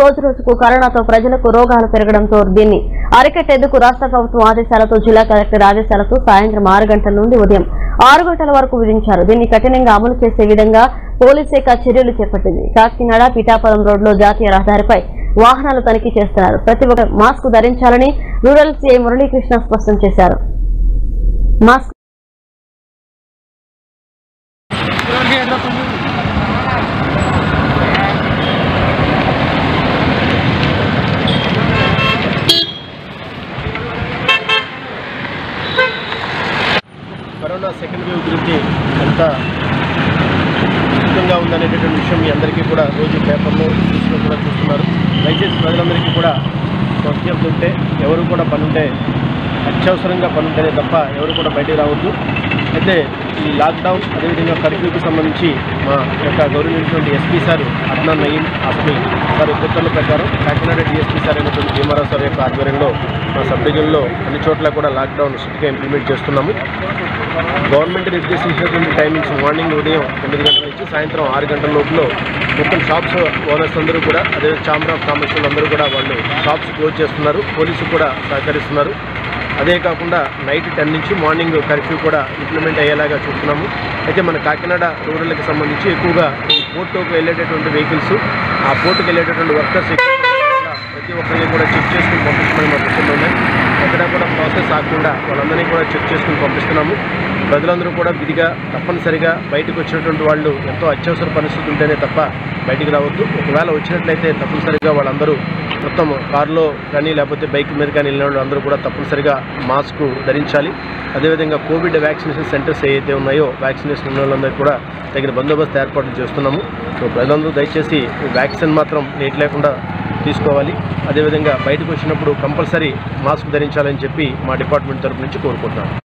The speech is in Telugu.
రోజు రోజుకు కరోనాతో ప్రజలకు రోగాలు పెరగడంతో దీన్ని అరికట్టేందుకు రాష్ట్ర ప్రభుత్వం ఆదేశాలతో జిల్లా కలెక్టర్ ఆదేశాలతో సాయంత్రం ఆరు గంటల నుండి ఉదయం ఆరు గంటల వరకు విధించారు దీన్ని కఠినంగా అమలు చేసే విధంగా పోలీస్ శాఖ చర్యలు చేపట్టింది కాకినాడ పిఠాపురం రోడ్లో జాతీయ రహదారిపై వాహనాలు తనిఖీ చేస్తున్నారు ప్రతి ఒక్క మాస్క్ ధరించాలని రూరల్ సీఐ మురళీకృష్ణ స్పష్టం చేశారు మాస్క్ కరోనా సెకండ్ వేవ్ గురించి ఎంత విస్తృతంగా ఉందనేటటువంటి విషయం మీ అందరికీ కూడా రోజు పేపర్లో న్యూస్లో కూడా చూస్తున్నారు దయచేసి ప్రజలందరికీ కూడా ఒక విజ్ఞప్తి ఉంటే ఎవరు కూడా పనుంటే అత్యవసరంగా పనుంటేనే తప్ప ఎవరు కూడా బయటికి రావద్దు అయితే ఈ లాక్డౌన్ అదేవిధంగా కర్ఫ్యూకి సంబంధించి మా యొక్క గౌరవించినటువంటి SP sir Adnan Nayeem Asmi sir ఉత్తర్వుల ప్రకారం కాకినాడ డిఎస్పీ సార్ అయినటువంటి భీమారావు సార్ యొక్క ఆధ్వర్యంలో మా సబ్ డివిజన్లో అన్ని చోట్ల కూడా లాక్డౌన్ స్ట్రిక్ట్గా ఇంప్లిమెంట్ చేస్తున్నాము గవర్నమెంట్ నిర్దేశించినటువంటి టైమింగ్స్ మార్నింగ్ ఉదయం తొమ్మిది గంటల నుంచి సాయంత్రం ఆరు గంటల లోపల మొత్తం షాప్స్ ఓనర్స్ అందరూ కూడా అదే ఛాంబర్ ఆఫ్ కామర్స్ అందరూ కూడా వాళ్ళు షాప్స్ క్లోజ్ చేస్తున్నారు పోలీసు కూడా సహకరిస్తున్నారు అదే కాకుండా నైట్ టెన్ నుంచి మార్నింగ్ కర్ఫ్యూ కూడా ఇంప్లిమెంట్ అయ్యేలాగా చూస్తున్నాము అయితే మన కాకినాడ రూరల్కి సంబంధించి ఎక్కువగా ఈ పోర్టుకు వెళ్ళేటటువంటి వెహికల్స్ ఆ పోర్టుకు వెళ్ళేటటువంటి వర్కర్స్ ప్రతి ఒక్కరికి కూడా చెక్ చేసుకుని పంపించమని మా దృష్టిలో ఉన్నాయి ఎక్కడ కూడా ప్రాసెస్ ఆగకుండా వాళ్ళందరినీ కూడా చెక్ చేసుకుని పంపిస్తున్నాము ప్రజలందరూ కూడా విధిగా తప్పనిసరిగా బయటకు వచ్చినటువంటి వాళ్ళు ఎంతో అత్యవసర పరిస్థితి ఉంటేనే తప్ప బయటికి రావద్దు ఒకవేళ వచ్చినట్లయితే తప్పనిసరిగా వాళ్ళందరూ మొత్తం కారులో కానీ లేకపోతే బైక్ మీద కానీ వెళ్ళిన వాళ్ళు అందరూ కూడా తప్పనిసరిగా మాస్క్ ధరించాలి అదేవిధంగా కోవిడ్ వ్యాక్సినేషన్ సెంటర్స్ ఏవైతే ఉన్నాయో వ్యాక్సినేషన్ ఉన్న వాళ్ళందరికీ కూడా తగిన బందోబస్తు ఏర్పాట్లు చేస్తున్నాము సో ప్రజలందరూ దయచేసి వ్యాక్సిన్ మాత్రం లేట్ లేకుండా తీసుకోవాలి అదేవిధంగా బయటకు వచ్చినప్పుడు కంపల్సరీ మాస్క్ ధరించాలని చెప్పి మా డిపార్ట్మెంట్ తరపు నుంచి కోరుకుంటున్నాము